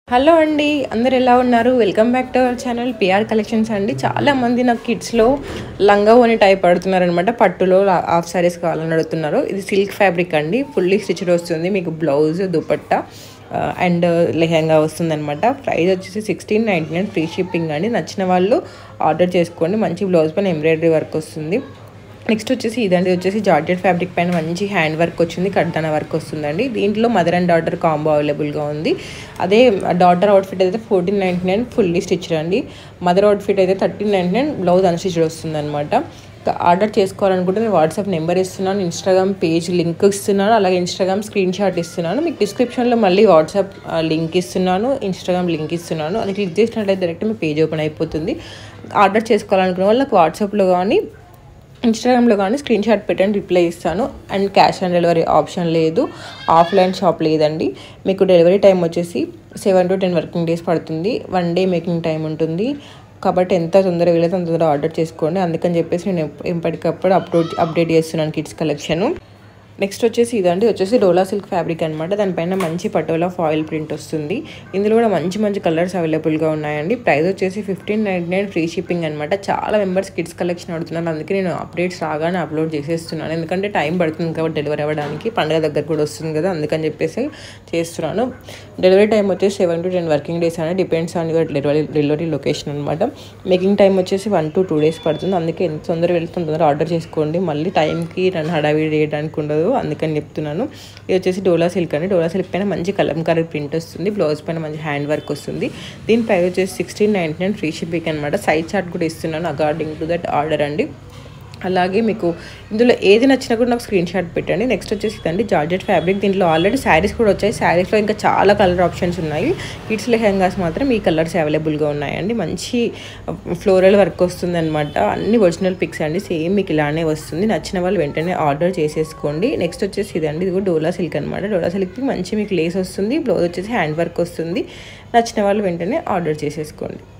hello అండి అందరు ఎలా ఉన్నారు welcome back to our channel PR collections అండి చాలా మంది నాకు కిడ్స్లో లంగా ఓని టైప్ అడుగుతున్నారు అనమాట పట్టులో హాఫ్ సారీస్ కావాలని అడుగుతున్నారు ఇది సిల్క్ ఫ్యాబ్రిక్ అండి ఫుల్లీ స్టిచ్డ్ వస్తుంది మీకు బ్లౌజ్ దుపట్టా అండ్ లెహంగా వస్తుంది అనమాట ప్రైస్ వచ్చేసి sixteen ninety nine free shipping అండి నచ్చిన వాళ్ళు ఆర్డర్ చేసుకోండి మంచి బ్లౌజ్ పైన ఎంబ్రాయిడరీ వర్క్ వస్తుంది నెక్స్ట్ వచ్చేసి ఇదండి వచ్చేసి జార్జెట్ ఫ్యాబ్రిక్ పైన మంచి హ్యాండ్ వర్క్ వచ్చింది కడ్డాన వర్క్ వస్తుందండి దీంట్లో మదర్ అండ్ డాటర్ కాంబో అవైలబుల్గా ఉంది అదే డాటర్ అవుట్ఫిట్ అయితే fourteen ninety nine fully stitched అండి మదర్ అవుట్ఫిట్ అయితే thirteen ninety nine blouse unstitched వస్తుంది అనమాట ఆర్డర్ చేసుకోవాలనుకుంటే నేను వాట్సాప్ నెంబర్ ఇస్తున్నాను ఇన్స్టాగ్రామ్ పేజ్ లింక్ ఇస్తున్నాను అలాగే ఇన్స్టాగ్రామ్ స్క్రీన్ షాట్ ఇస్తున్నాను మీకు డిస్క్రిప్షన్లో మళ్ళీ వాట్సాప్ లింక్ ఇస్తున్నాను ఇన్స్టాగ్రామ్ లింక్ ఇస్తున్నాను అది క్లిక్ చేసినట్లయితే డైరెక్ట్ మీ పేజ్ ఓపెన్ అయిపోతుంది ఆర్డర్ చేసుకోవాలనుకునే వాళ్ళు నాకు వాట్సాప్లో కానీ ఇన్స్టాగ్రామ్లో కానీ స్క్రీన్ షాట్ పెట్టండి రిప్లై ఇస్తాను and cash on delivery option లేదు ఆఫ్లైన్ షాప్ లేదండి మీకు డెలివరీ టైం వచ్చేసి seven to ten working days పడుతుంది వన్ డే మేకింగ్ టైం ఉంటుంది కాబట్టి ఎంత తొందరగా వీలైతే అంత తొందరగా ఆర్డర్ చేసుకోండి అందుకని చెప్పేసి నేను ఎప్పటికప్పుడు అప్లోడ్ అప్డేట్ చేస్తున్నాను కిడ్స్ కలెక్షను నెక్స్ట్ వచ్చేసి ఇదండి వచ్చేసి డోలా సిల్క్ ఫ్యాబ్రిక్ అనమాట దానిపైన మంచి పటోలా ఫాయిల్ ప్రింట్ వస్తుంది ఇందులో కూడా మంచి మంచి కలర్స్ అవైలబుల్గా ఉన్నాయండి ప్రైస్ వచ్చేసి fifteen ninety nine free shipping అనమాట చాలా మెంబర్స్ కిడ్స్ కలెక్షన్ అడుగుతున్నారు అందుకే నేను అప్డేట్స్ రాగానే అప్లోడ్ చేసేస్తున్నాను ఎందుకంటే టైం పడుతుంది కాబట్టి డెలివరీ అవ్వడానికి పండుగ దగ్గర కూడా వస్తుంది కదా అందుకని చెప్పేసి చేస్తున్నాను డెలివరీ టైం వచ్చేసి seven to ten working days అనేది depends on your delivery delivery location అనమాట మేకింగ్ టైం వచ్చేసి వన్ టు టూ డేస్ పడుతుంది అందుకే ఎంత తొందరగా వెళ్తే తొందరగా ఆర్డర్ చేసుకోండి మళ్ళీ టైంకి నన్ను హడావిడి చేయడానికి ఉండదు అందుకని చెప్తున్నాను ఇది వచ్చేసి డోలా సిల్క్ అండి డోలా సిల్క్ పైన మంచి కలంకారీ ప్రింట్ వస్తుంది బ్లౌజ్ పైన మంచి హ్యాండ్ వర్క్ వస్తుంది దీని ప్రైస్ వచ్చేసి sixteen ninety nine free shipping అనమాట సైజ్ చార్ట్ కూడా ఇస్తున్నాను అకార్డింగ్ టు దట్ ఆర్డర్ అండి అలాగే మీకు ఇందులో ఏది నచ్చినా కూడా నాకు స్క్రీన్ షాట్ పెట్టండి నెక్స్ట్ వచ్చేసి ఇదండి జార్జెట్ ఫ్యాబ్రిక్ దీంట్లో ఆల్రెడీ శారీస్ కూడా వచ్చాయి శారీస్లో ఇంకా చాలా కలర్ ఆప్షన్స్ ఉన్నాయి కిడ్స్ లెహంగాస్ మాత్రం ఈ కలర్స్ అవైలబుల్గా ఉన్నాయండి మంచి ఫ్లోరల్ వర్క్ వస్తుంది అనమాట అన్ని ఒరిజినల్ పిక్స్ అండి సేమ్ మీకు ఇలానే వస్తుంది నచ్చిన వాళ్ళు వెంటనే ఆర్డర్ చేసేసుకోండి నెక్స్ట్ వచ్చేసి ఇదండి ఇది కూడా డోలా సిల్క్ అనమాట డోలా సిల్క్కి మంచి మీకు లేస్ వస్తుంది బ్లౌజ్ వచ్చేసి హ్యాండ్ వర్క్ వస్తుంది నచ్చిన వాళ్ళు వెంటనే ఆర్డర్ చేసేసుకోండి